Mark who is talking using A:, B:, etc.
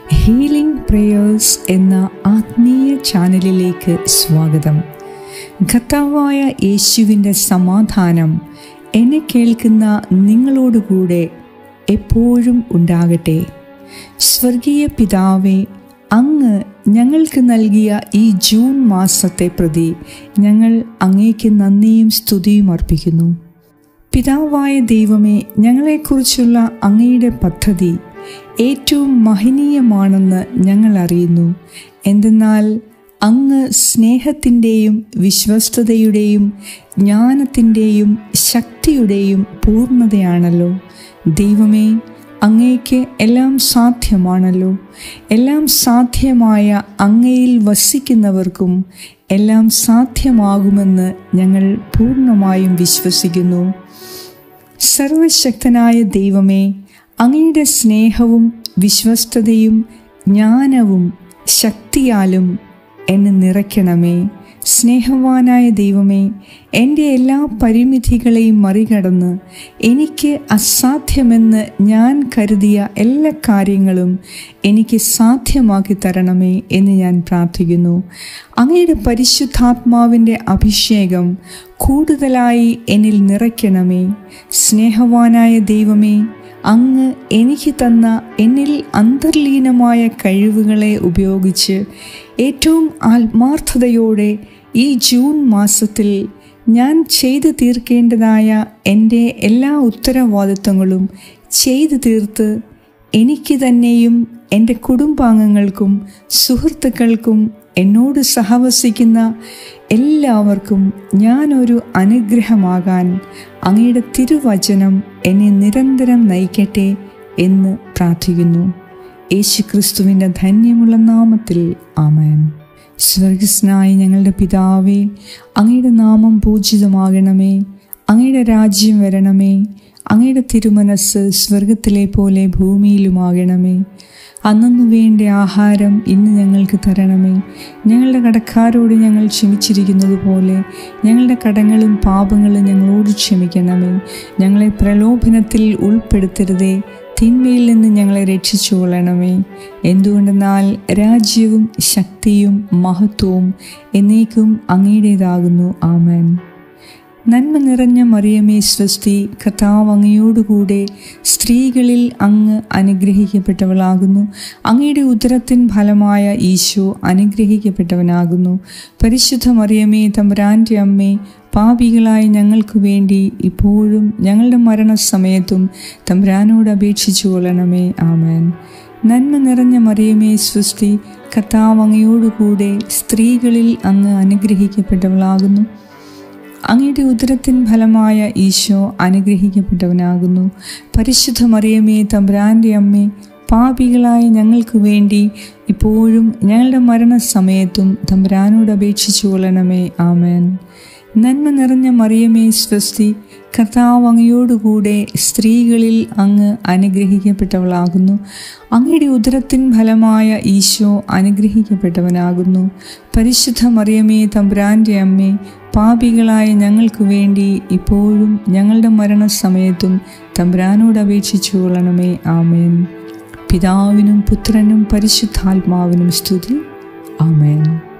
A: healing prayers എന്ന ആത്മീയ ചാനലിലേക്ക് സ്വാഗതം ഖത്താവായ യേശുവിൻ്റെ സമാധാനം എന്നെ കേൾക്കുന്ന നിങ്ങളോടുകൂടെ എപ്പോഴും ഉണ്ടാകട്ടെ സ്വർഗീയ പിതാവേ അങ്ങ് ഞങ്ങൾക്ക് നൽകിയ ഈ ജൂൺ മാസത്തെ പ്രതി ഞങ്ങൾ അങ്ങേക്ക് നന്ദിയും സ്തുതിയും അർപ്പിക്കുന്നു പിതാവായ ദൈവമേ ഞങ്ങളെക്കുറിച്ചുള്ള അങ്ങയുടെ പദ്ധതി ഏറ്റവും മഹനീയമാണെന്ന് ഞങ്ങൾ അറിയുന്നു എന്തെന്നാൽ അങ്ങ് സ്നേഹത്തിൻ്റെയും വിശ്വസ്തതയുടെയും ജ്ഞാനത്തിൻ്റെയും ശക്തിയുടെയും പൂർണ്ണതയാണല്ലോ ദൈവമേ അങ്ങേക്ക് എല്ലാം സാധ്യമാണല്ലോ എല്ലാം സാധ്യമായ അങ്ങയിൽ വസിക്കുന്നവർക്കും എല്ലാം സാധ്യമാകുമെന്ന് ഞങ്ങൾ പൂർണ്ണമായും വിശ്വസിക്കുന്നു സർവശക്തനായ ദൈവമേ അങ്ങയുടെ സ്നേഹവും വിശ്വസ്തതയും ജ്ഞാനവും ശക്തിയാലും എന്നെ നിറയ്ക്കണമേ സ്നേഹവാനായ ദൈവമേ എൻ്റെ എല്ലാ പരിമിതികളെയും മറികടന്ന് എനിക്ക് അസാധ്യമെന്ന് ഞാൻ കരുതിയ എല്ലാ കാര്യങ്ങളും എനിക്ക് സാധ്യമാക്കി തരണമേ എന്ന് ഞാൻ പ്രാർത്ഥിക്കുന്നു അങ്ങയുടെ പരിശുദ്ധാത്മാവിൻ്റെ അഭിഷേകം കൂടുതലായി എന്നിൽ നിറയ്ക്കണമേ സ്നേഹവാനായ ദൈവമേ അങ്ങ് എനിക്ക് തന്ന എന്നിൽ അന്തർലീനമായ കഴിവുകളെ ഉപയോഗിച്ച് ഏറ്റവും ആത്മാർത്ഥതയോടെ ഈ ജൂൺ മാസത്തിൽ ഞാൻ ചെയ്തു തീർക്കേണ്ടതായ എൻ്റെ എല്ലാ ഉത്തരവാദിത്തങ്ങളും ചെയ്തു തീർത്ത് എനിക്ക് തന്നെയും എൻ്റെ കുടുംബാംഗങ്ങൾക്കും സുഹൃത്തുക്കൾക്കും എന്നോട് സഹവസിക്കുന്ന എല്ലാവർക്കും ഞാനൊരു അനുഗ്രഹമാകാൻ അങ്ങയുടെ തിരുവചനം എന്നെ നിരന്തരം നയിക്കട്ടെ എന്ന് പ്രാർത്ഥിക്കുന്നു യേശുക്രിസ്തുവിൻ്റെ ധന്യമുള്ള നാമത്തിൽ ആമേൻ സ്വർഗസ്നായ ഞങ്ങളുടെ പിതാവേ അങ്ങയുടെ നാമം പൂജിതമാകണമേ അങ്ങയുടെ രാജ്യം വരണമേ അങ്ങയുടെ തിരുമനസ് സ്വർഗത്തിലെ പോലെ ഭൂമിയിലുമാകണമേ അന്നു വേണ്ട ആഹാരം ഇന്ന് ഞങ്ങൾക്ക് തരണമേ ഞങ്ങളുടെ കടക്കാരോട് ഞങ്ങൾ ക്ഷമിച്ചിരിക്കുന്നത് പോലെ ഞങ്ങളുടെ കടങ്ങളും പാപങ്ങളും ഞങ്ങളോട് ക്ഷമിക്കണമേ ഞങ്ങളെ പ്രലോഭനത്തിൽ ഉൾപ്പെടുത്തരുതേ തിന്മയിൽ നിന്ന് ഞങ്ങളെ രക്ഷിച്ചു കൊള്ളണമേ എന്തുകൊണ്ടെന്നാൽ രാജ്യവും ശക്തിയും മഹത്വവും എന്നേക്കും അങ്ങയുടേതാകുന്നു ആമേൻ നന്മ നിറഞ്ഞ മറിയമേ സ്വസ്തി കർത്താവ് അങ്ങയോടുകൂടെ സ്ത്രീകളിൽ അങ്ങ് അനുഗ്രഹിക്കപ്പെട്ടവളാകുന്നു അങ്ങയുടെ ഉദരത്തിൻ ഫലമായ ഈശോ അനുഗ്രഹിക്കപ്പെട്ടവനാകുന്നു പരിശുദ്ധ മറിയമേ തമ്പുരാൻ്റെ അമ്മേ പാപികളായ ഞങ്ങൾക്ക് വേണ്ടി ഇപ്പോഴും ഞങ്ങളുടെ മരണസമയത്തും തമ്പുരാനോട് അപേക്ഷിച്ചു കൊള്ളണമേ ആമേൻ നന്മ നിറഞ്ഞ മറിയമേ സൃഷ്ടി കർത്താവ് അങ്ങയോടുകൂടെ സ്ത്രീകളിൽ അങ്ങ് അനുഗ്രഹിക്കപ്പെട്ടവളാകുന്നു അങ്ങയുടെ ഉദരത്തിൻ ഫലമായ ഈശോ അനുഗ്രഹിക്കപ്പെട്ടവനാകുന്നു പരിശുദ്ധ മറിയമേ തമ്പ്രാൻ്റെ അമ്മേ പാപികളായ ഞങ്ങൾക്ക് വേണ്ടി ഇപ്പോഴും ഞങ്ങളുടെ മരണസമയത്തും തമ്പ്രാനോട് അപേക്ഷിച്ചു കൊള്ളണമേ ആമേൻ നന്മ നിറഞ്ഞ മറിയമേ സ്വസ്തി കർത്താവ് അങ്ങയോടുകൂടെ സ്ത്രീകളിൽ അങ്ങ് അനുഗ്രഹിക്കപ്പെട്ടവളാകുന്നു അങ്ങയുടെ ഉദരത്തിൻ ഫലമായ ഈശോ അനുഗ്രഹിക്കപ്പെട്ടവനാകുന്നു പരിശുദ്ധ മറിയമേ തമ്പുരാൻ്റെ അമ്മേ പാപികളായ ഞങ്ങൾക്ക് വേണ്ടി ഇപ്പോഴും ഞങ്ങളുടെ മരണസമയത്തും തമ്പുരാനോട് അപേക്ഷിച്ചു കൊള്ളണമേ ആമേൻ പിതാവിനും പുത്രനും പരിശുദ്ധാത്മാവിനും സ്തുതി ആമേൻ